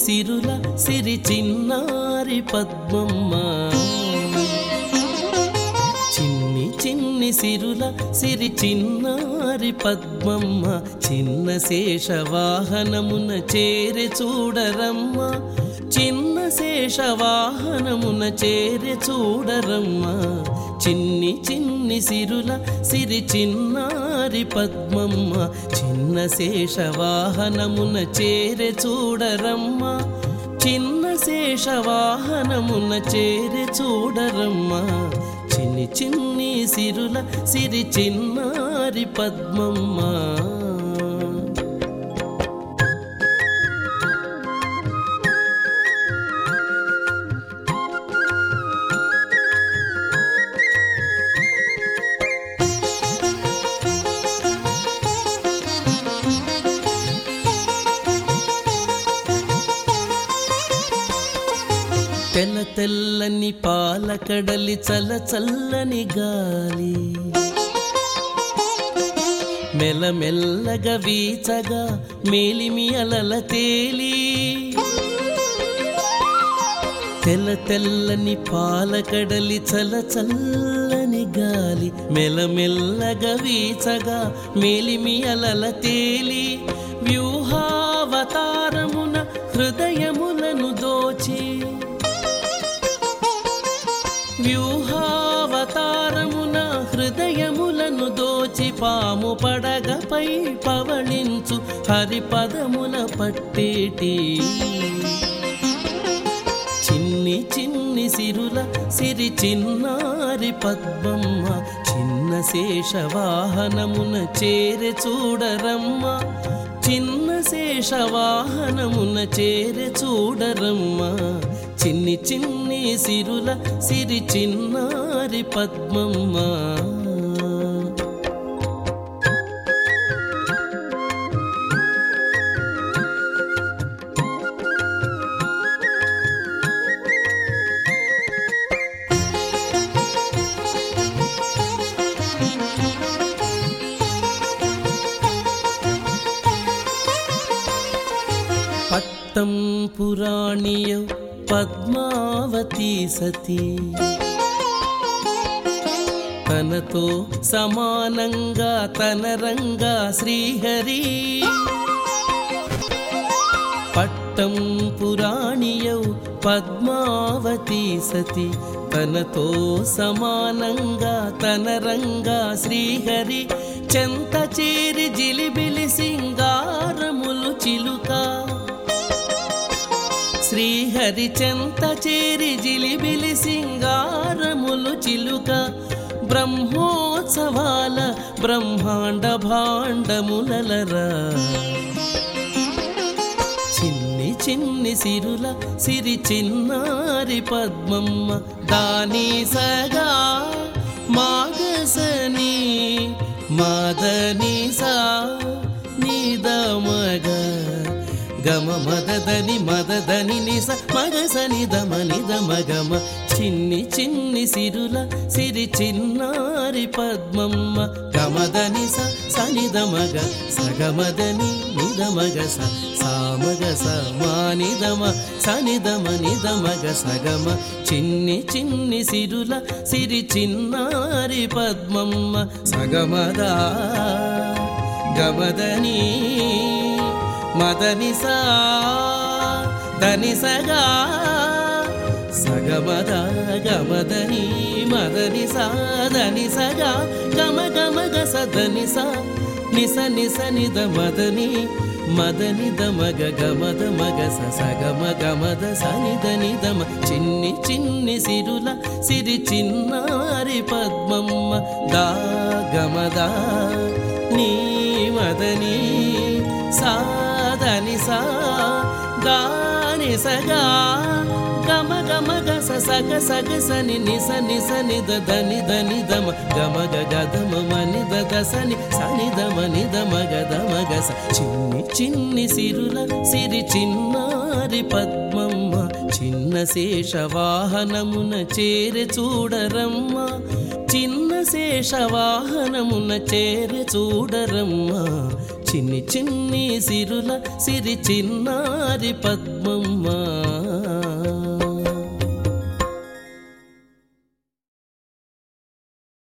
సిరుల సిరి చిన్నారి పద్మమ్మ చిన్ని చిన్ని సిరుల సిరి చిన్నారి పద్మమ్మ చిన్న శేష వాహనమున చేరి చూడరమ్మ చిన్న శేష వాహనమున చేరి చూడరమ్మ చిన్ని చిన్ని సిరుల సిరి చిన్నారి పద్మమ్మ చిన్న శేష వాహనమున చేరి చూడరమ్మ చిన్న శేష వాహనమున చేరి చూడరమ్మ చిన్ని చిన్ని సిరుల సిరి చిన్నారి పద్మమ్మ తెల్ల తెల్లని పాల కడలి చల్ల చల్లని గాలి మెల్లమెల్లగా వీచగా మేలిమి అలల తేలి తెల్ల తెల్లని పాల కడలి చల్ల చల్లని గాలి మెల్లమెల్లగా వీచగా మేలిమి అలల తేలి వ్యూహావతారమున హృదయములను దోచి వ్యూహావతారమున హృదయములను దోచి పాము పడగపై పవళించు హరిపదముల పట్టేటి చిన్ని చిన్ని సిరుల సిరి చిన్నారి పద్మమ్మ చిన్న శేష వాహనమున చేరి చూడరమ్మ చిన్న శేష వాహనమున చేరి చూడరమ్మ చిన్ని చిన్ని సిరుల సిరి చిన్నారి పద్మమ్మ పట్టం పురాణియ పద్మావతి సతీ తనతో సమానంగా తన రంగా శ్రీహరి పట్టం పురాణియౌ పద్మావతి సతి తనతో సమానంగా తన రంగా శ్రీహరి చెంత చేరి జిలిబిలి సింగారములు చిలుక శ్రీహరి చెంత చేరి జిలిబిలి సింగారములు చిలుక బ్రహ్మోత్సవాల బ్రహ్మాండ భాండములలరా చిన్ని చిన్ని సిరుల సిరి చిన్నారి పద్మమ్మ దాని సగా మాగసని మదని సా నిదమగ గమ మదదని మదదని నిస మగసని దమ నిదమ గమ చిన్ని చిన్ని సిరుల సిరి చిన్నారి పద్మమ్మ గమదని స సనిదమగ సగమదని నిదమగ స సామగ స మానిదమ సనిదమ నిదమగ సగమ చిన్ని చిన్ని సిరుల సిరి చిన్నారి పద్మమ్మ సగమదా గమదని మదని సా దని సగా సగమద గమదని మదని సా దని సగా గమ గమ గస దని సా నిస నిస నిద మదని మదని దమగ గమద మగ స సగమ గమద సనిద నిదమ చిన్ని చిన్ని సిరుల సిరి చిన్నారి పద్మమ్మ దా గమదా నీ మదని సాదని సా గాని సగా గమ గమ గస సగ సగ సని నిస నిస నిద దని దని దమ గమ గదమ మని దసని సని దమ నిదమ గదమ గస చిన్ని చిన్ని సిరుల సిరి చిన్నారి పద్మమ్మ చిన్న శేష వాహనమున చేరి చూడరమ్మ చిన్న శేష వాహనమున చేరి చూడరమ్మ చిన్ని చిన్ని సిరుల సిరి చిన్నారి పద్మమ్మ